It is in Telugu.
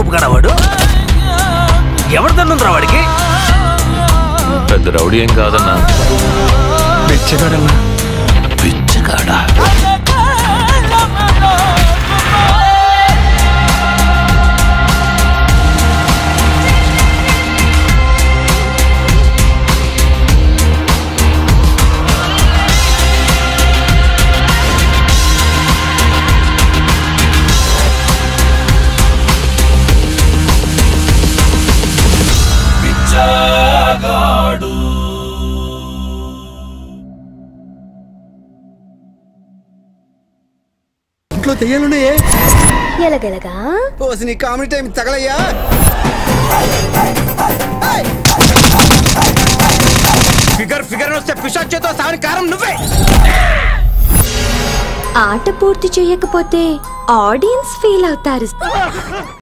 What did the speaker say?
టైప్ వాడు ఎవరి దండుందిరా వాడికి పెద్ద రౌడీ ఏం కాదన్నా పిచ్చగాడన్నా పిచ్చగాడా ఇంట్లో దెయ్యాలున్నాయే ఎలగెలగా ఓసి నీ కామెడీ టైం తగలయ్యా ఫిగర్ ఫిగర్ వస్తే పిశాచేతో సాని కారం నువ్వే ఆట పూర్తి చేయకపోతే ఆడియన్స్ ఫీల్ అవుతారు